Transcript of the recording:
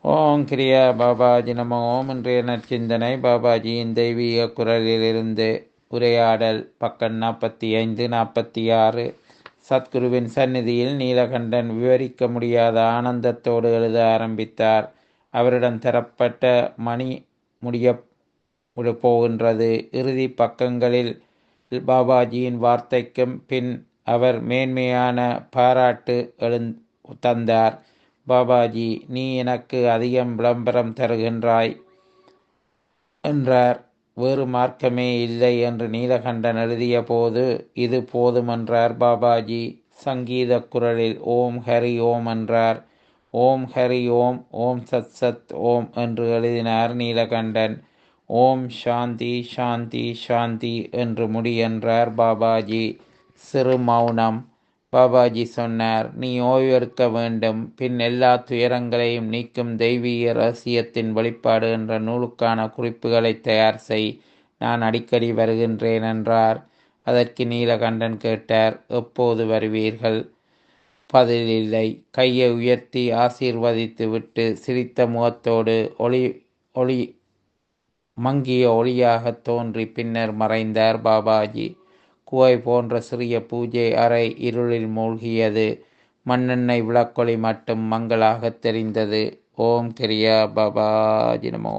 ஓம் கிரியா பாபாஜி நம ஓம் இன்றைய நற்சிந்தனை பாபாஜியின் தெய்வீக குரலிலிருந்து உரையாடல் பக்கம் நாற்பத்தி ஐந்து நாற்பத்தி ஆறு சத்குருவின் சந்நிதியில் நீலகண்டன் விவரிக்க முடியாத ஆனந்தத்தோடு எழுத ஆரம்பித்தார் அவரிடம் தரப்பட்ட மணி முடிய போகின்றது இறுதி பக்கங்களில் பாபாஜியின் வார்த்தைக்கும் பின் அவர் மேன்மையான பாராட்டு எழுந் தந்தார் பாபாஜி நீ எனக்கு அதிகம் விளம்பரம் தருகின்றாய் என்றார் வேறு மார்க்கமே இல்லை என்று நீலகண்டன் எழுதிய போது இது போதும் என்றார் பாபாஜி சங்கீத குரலில் ஓம் ஹரி ஓம் என்றார் ஓம் ஹரி ஓம் ஓம் சத் சத் ஓம் என்று எழுதினார் நீலகண்டன் ஓம் சாந்தி சாந்தி சாந்தி என்று முடி என்றார் பாபாஜி சிறு மௌனம் பாபாஜி சொன்னார் நீ ஓய்வெடுக்க வேண்டும் பின் எல்லா துயரங்களையும் நீக்கும் தெய்வீக ரகசியத்தின் வெளிப்பாடு என்ற நூலுக்கான குறிப்புகளை தயார் செய் நான் அடிக்கடி வருகின்றேன் என்றார் அதற்கு நீலகண்டன் கேட்டார் எப்போது வருவீர்கள் பதில் இல்லை கையை உயர்த்தி ஆசீர்வதித்து விட்டு சிரித்த முகத்தோடு ஒளி ஒளி மங்கிய ஒளியாக தோன்றி பின்னர் மறைந்தார் பாபாஜி குவை போன்ற சிறிய பூஜை அறை இருளில் மூழ்கியது மண்ணெண்ணெய் விளக்கொளி மட்டும் மங்களாக தெரிந்தது ஓம் கிரியா பாபாஜி நமோ